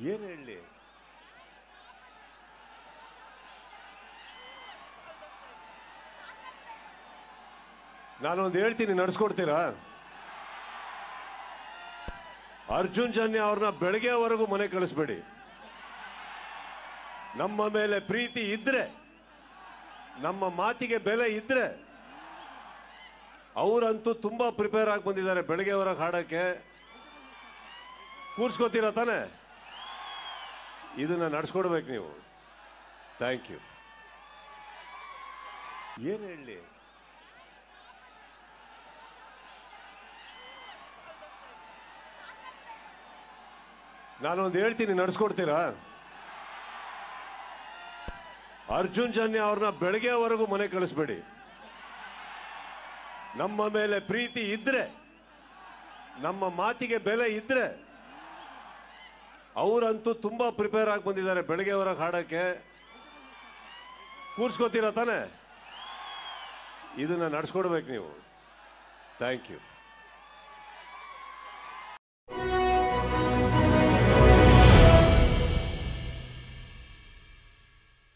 ಏನ್ ಹೇಳಿ ನಾನೊಂದು ಹೇಳ್ತೀನಿ ನಡ್ಸ್ಕೊಡ್ತೀರಾ ಅರ್ಜುನ್ ಜನ್ಯ ಅವ್ರನ್ನ ಬೆಳಗ್ಗೆವರೆಗೂ ಮನೆ ಕಳಿಸ್ಬೇಡಿ ನಮ್ಮ ಮೇಲೆ ಪ್ರೀತಿ ಇದ್ರೆ ನಮ್ಮ ಮಾತಿಗೆ ಬೆಲೆ ಇದ್ರೆ ಅವರಂತೂ ತುಂಬಾ ಪ್ರಿಪೇರ್ ಆಗಿ ಬಂದಿದ್ದಾರೆ ಬೆಳಗ್ಗೆವರೆಗೆ ಹಾಡಕ್ಕೆ ಕೂರ್ಸ್ಕೋತೀರ ತಾನೆ ಇದನ್ನ ನಡ್ಸ್ಕೊಡ್ಬೇಕು ನೀವು ಥ್ಯಾಂಕ್ ಯು ಏನ್ ಹೇಳಿ ನಾನೊಂದು ಹೇಳ್ತೀನಿ ನಡ್ಸ್ಕೊಡ್ತೀರಾ ಅರ್ಜುನ್ ಜನ್ಯ ಅವ್ರನ್ನ ಬೆಳಗ್ಗೆವರೆಗೂ ಮನೆ ಕಳಿಸ್ಬೇಡಿ ನಮ್ಮ ಮೇಲೆ ಪ್ರೀತಿ ಇದ್ರೆ ನಮ್ಮ ಮಾತಿಗೆ ಬೆಲೆ ಇದ್ರೆ ಅವರಂತೂ ತುಂಬಾ ಪ್ರಿಪೇರ್ ಆಗಿ ಬಂದಿದ್ದಾರೆ ಬೆಳಗ್ಗೆವರೆಗೆ ಹಾಡಕ್ಕೆ ಕೂರ್ಸ್ಕೋತೀರ ತಾನೆ ಇದನ್ನ ನಡ್ಸ್ಕೊಡ್ಬೇಕು ನೀವು ಥ್ಯಾಂಕ್ ಯು